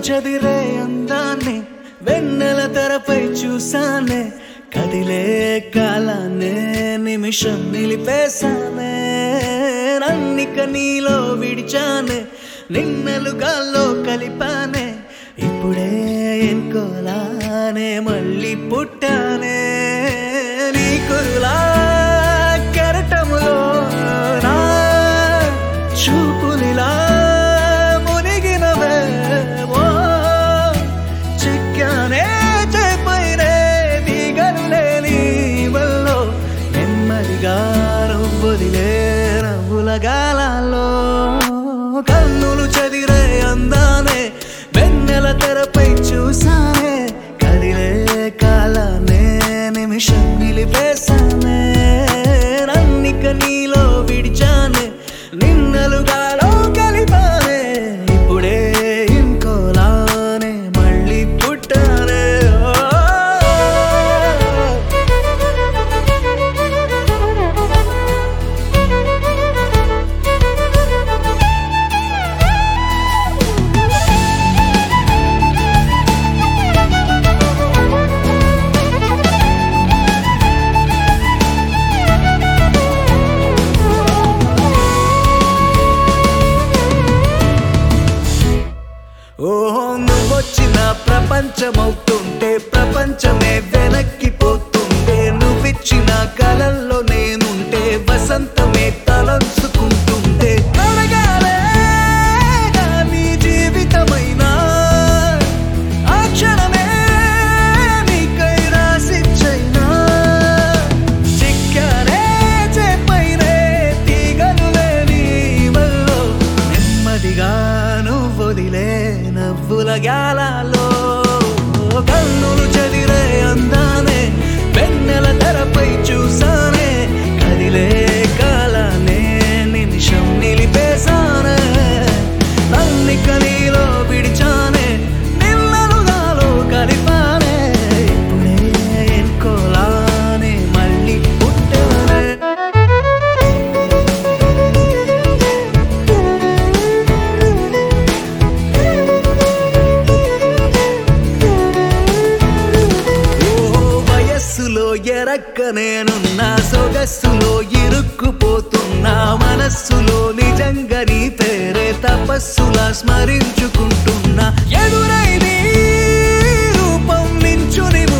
చదిరే అందాన్ని వెన్నెల తెరపై చూసానే కదిలే కాలాన్నే నిమిషం నిలిపేశానే నన్నిక నీలో విడిచానే నిన్నలు గాల్లో కలిపానే ఇప్పుడే ఎన్కోలానే మళ్ళీ పుట్టానే నీ కురులా కెరటములో నా చూపులిలా మునిగినవే ఓ చిక్కానే చేపైనే దిగనులే నీ వల్లో నెమ్మదిగా నవ్వుదిలే నవ్వుల గాలాల్లో కన్నులు చదిరే అందానే వెన్నెల తెరపై చూసానే కదిలే కాలానే నిమిషం నిలిపేశానే నన్నిక నీలో విడిచానే నిన్నలుగాలో కలిపానే ఇప్పుడే ఇంకోలానే మళ్ళీ పుట్టానే ఓ. ఓహో నువ్వొచ్చిన ప్రపంచమవుతుంటే ప్రపంచమే వెనక్కిపోతుంటే నువ్విచ్చిన కలల్లో నేనుంటే వసంతమే తలంచుకుంటుంటే అడగాలే నీ జీవితమైనా ఆ క్షణమే నీకై రాసిచ్చైనా చిక్కానే చేపైనే తీగనులే నీ వల్లో నెమ్మదిగా నువ్వొదిలే నవ్వుల గాలాలో కన్నులు చదిరే అందానే వెన్నెల తెరపై చూసానే కదిలే కాలానే నిమిషం నిలిపేశానే నన్నిక నీలో విడిచానే నిన్నలుగాలో కలిపానే ఇప్పుడే ఎన్కోలానే మళ్ళీ పుట్టానే ఓ వయస్సులో ఎరక్క నేనున్నా సొగస్సులో ఇరుక్కుపోతున్నా మనస్సులో నిజంగా నీ పేరే తపస్సులా స్మరించుకుంటున్నా ఎదురై నీ రూపం నించుని